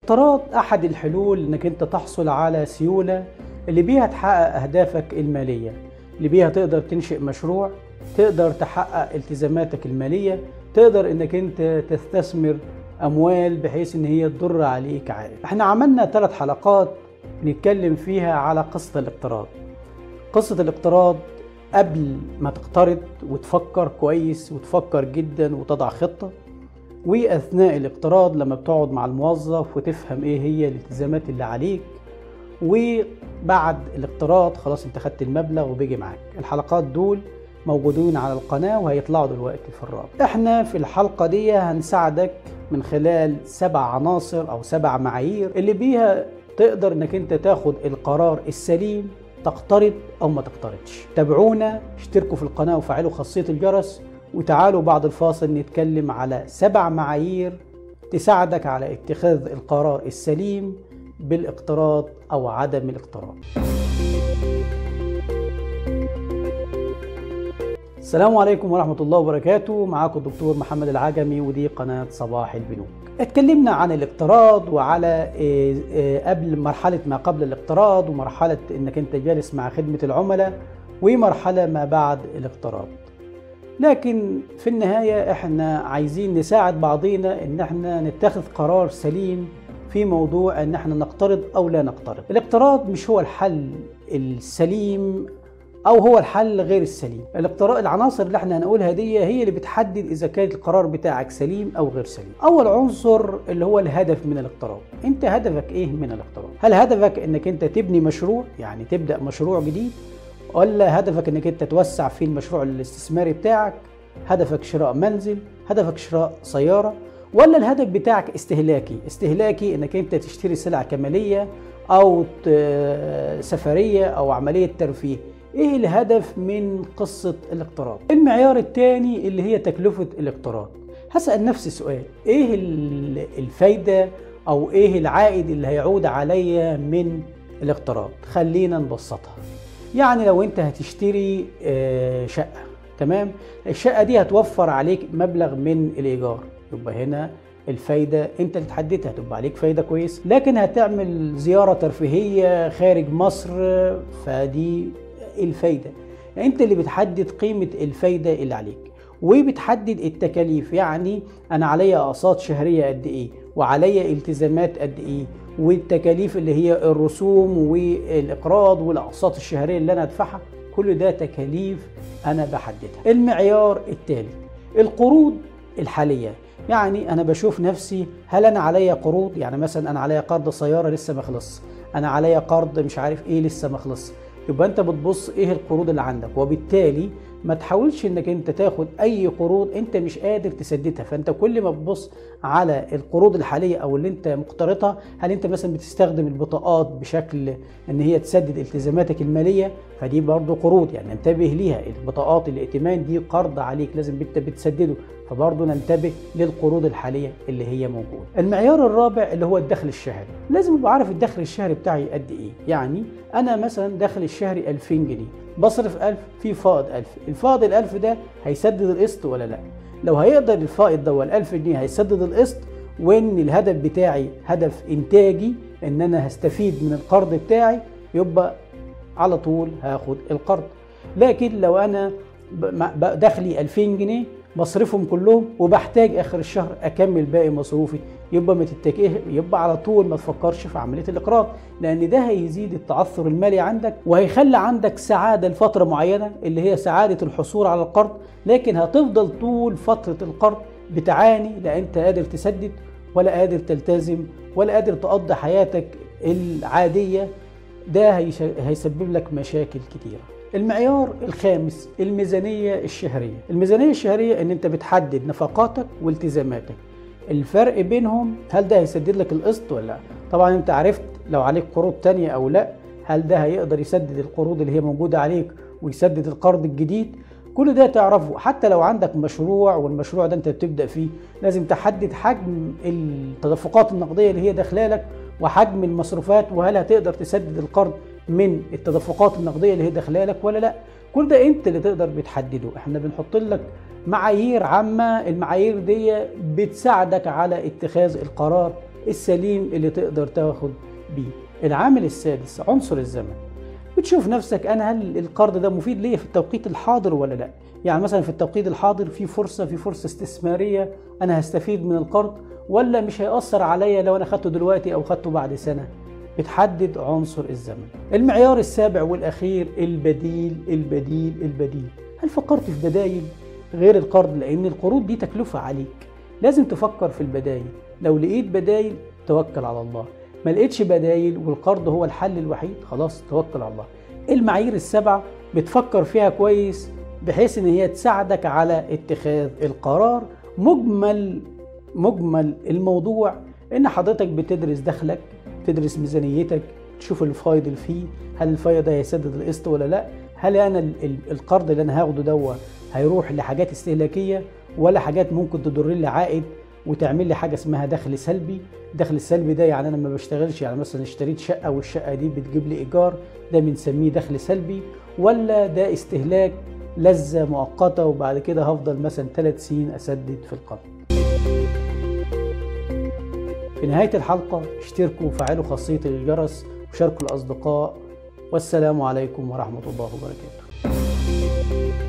الاقتراض احد الحلول انك انت تحصل على سيوله اللي بيها تحقق اهدافك الماليه اللي بيها تقدر تنشئ مشروع تقدر تحقق التزاماتك الماليه تقدر انك انت تستثمر اموال بحيث ان هي تضر عليك عائد احنا عملنا ثلاث حلقات نتكلم فيها على قصه الاقتراض قصه الاقتراض قبل ما تقترض وتفكر كويس وتفكر جدا وتضع خطه واثناء الاقتراض لما بتقعد مع الموظف وتفهم ايه هي الالتزامات اللي عليك وبعد الاقتراض خلاص انت خدت المبلغ وبيجي معاك الحلقات دول موجودين على القناة وهيطلعوا دلوقتي في الرابط احنا في الحلقة دي هنساعدك من خلال سبع عناصر او سبع معايير اللي بيها تقدر انك انت تاخد القرار السليم تقترض او ما تقترضش تابعونا اشتركوا في القناة وفعلوا خاصية الجرس وتعالوا بعد الفاصل نتكلم على سبع معايير تساعدك على اتخاذ القرار السليم بالاقتراض او عدم الاقتراض السلام عليكم ورحمة الله وبركاته معاكم الدكتور محمد العجمي ودي قناة صباح البنوك اتكلمنا عن الاقتراض وعلى قبل مرحلة ما قبل الاقتراض ومرحلة انك انت جالس مع خدمة العملاء ومرحلة ما بعد الاقتراض لكن في النهاية احنا عايزين نساعد بعضينا ان احنا نتخذ قرار سليم في موضوع ان احنا نقترض او لا نقترض الاقتراض مش هو الحل السليم او هو الحل غير السليم الاقتراض العناصر اللي احنا هنقولها دي هي اللي بتحدد اذا كان القرار بتاعك سليم او غير سليم اول عنصر اللي هو الهدف من الاقتراض انت هدفك ايه من الاقتراض هل هدفك انك انت تبني مشروع يعني تبدا مشروع جديد ولا هدفك انك انت توسع في المشروع الاستثماري بتاعك هدفك شراء منزل هدفك شراء سياره ولا الهدف بتاعك استهلاكي استهلاكي انك انت تشتري سلع كماليه او سفريه او عمليه ترفيه ايه الهدف من قصه الاقتراض المعيار الثاني اللي هي تكلفه الاقتراض هسال نفسي سؤال ايه الفايده او ايه العائد اللي هيعود عليا من الاقتراض خلينا نبسطها يعني لو انت هتشتري شقه تمام الشقه دي هتوفر عليك مبلغ من الايجار يبقى هنا الفايدة انت اللي تحددها هتبقى عليك فايدة كويس لكن هتعمل زيارة ترفيهية خارج مصر فدي الفايدة انت اللي بتحدد قيمة الفايدة اللي عليك وبتحدد التكاليف يعني انا عليا اقساط شهرية قد ايه وعليا التزامات قد ايه والتكاليف اللي هي الرسوم والاقراض والاقساط الشهرية اللي انا ادفعها كل ده تكاليف انا بحددها المعيار الثالث القروض الحالية يعني انا بشوف نفسي هل انا عليا قروض يعني مثلا انا عليا قرض سياره لسه ما خلص انا عليا قرض مش عارف ايه لسه ما خلص يبقى انت بتبص ايه القروض اللي عندك وبالتالي ما تحاولش انك انت تاخد اي قروض انت مش قادر تسددها فانت كل ما تبص على القروض الحاليه او اللي انت مقترضها هل انت مثلا بتستخدم البطاقات بشكل ان هي تسدد التزاماتك الماليه فدي برضه قروض يعني انتبه ليها البطاقات الائتمان دي قرض عليك لازم انت بتسدده فبرضه ننتبه للقروض الحاليه اللي هي موجوده. المعيار الرابع اللي هو الدخل الشهري، لازم ابقى عارف الدخل الشهري بتاعي قد ايه، يعني انا مثلا دخل الشهري 2000 جنيه، بصرف 1000 في فائض 1000، الفائض ال 1000 ده هيسدد القسط ولا لا؟ لو هيقدر الفائض ده ال 1000 جنيه هيسدد القسط وان الهدف بتاعي هدف انتاجي ان انا هستفيد من القرض بتاعي يبقى على طول هاخد القرض. لكن لو انا دخلي 2000 جنيه بصرفهم كلهم وبحتاج اخر الشهر اكمل باقي مصروفي يبقى ما تتكئ يبقى على طول ما تفكرش في عمليه الاقراض لان ده هيزيد التعثر المالي عندك وهيخلي عندك سعاده لفتره معينه اللي هي سعاده الحصول على القرض لكن هتفضل طول فتره القرض بتعاني لا انت قادر تسدد ولا قادر تلتزم ولا قادر تقضي حياتك العاديه ده هيسبب لك مشاكل كتيره المعيار الخامس الميزانية الشهرية الميزانية الشهرية ان انت بتحدد نفقاتك والتزاماتك الفرق بينهم هل ده هيسدد لك القسط ولا لا طبعا انت عرفت لو عليك قروض تانية او لا هل ده هيقدر يسدد القروض اللي هي موجودة عليك ويسدد القرض الجديد كل ده تعرفه حتى لو عندك مشروع والمشروع ده انت بتبدا فيه لازم تحدد حجم التدفقات النقديه اللي هي داخلالك وحجم المصروفات وهل هتقدر تسدد القرض من التدفقات النقديه اللي هي داخلالك ولا لا كل ده انت اللي تقدر بتحدده احنا بنحط لك معايير عامه المعايير دي بتساعدك على اتخاذ القرار السليم اللي تقدر تاخد بيه العامل السادس عنصر الزمن بتشوف نفسك انا هل القرض ده مفيد ليا في التوقيت الحاضر ولا لا يعني مثلا في التوقيت الحاضر في فرصه في فرصه استثماريه انا هستفيد من القرض ولا مش هيأثر عليا لو انا خدته دلوقتي او خدته بعد سنه بتحدد عنصر الزمن المعيار السابع والاخير البديل البديل البديل هل فكرت في بدايل غير القرض لان القروض دي تكلفه عليك لازم تفكر في البدايل لو لقيت بدايل توكل على الله ما لقيتش بدايل والقرض هو الحل الوحيد خلاص توكل على الله المعايير السبعة بتفكر فيها كويس بحيث ان هي تساعدك على اتخاذ القرار مجمل مجمل الموضوع ان حضرتك بتدرس دخلك تدرس ميزانيتك تشوف الفايض اللي فيه هل الفايض ده هيسدد القسط ولا لا هل انا القرض اللي انا هاخده دوا هيروح لحاجات استهلاكيه ولا حاجات ممكن تضر لي عائد وتعمل لي حاجه اسمها دخل سلبي الدخل السلبي ده يعني انا ما بشتغلش يعني مثلا اشتريت شقه والشقه دي بتجيب لي ايجار ده بنسميه دخل سلبي ولا ده استهلاك لذة مؤقتة وبعد كده هفضل مثلا ثلاث سنين أسدد في القرض في نهاية الحلقة اشتركوا وفعلوا خاصية الجرس وشاركوا الأصدقاء والسلام عليكم ورحمة الله وبركاته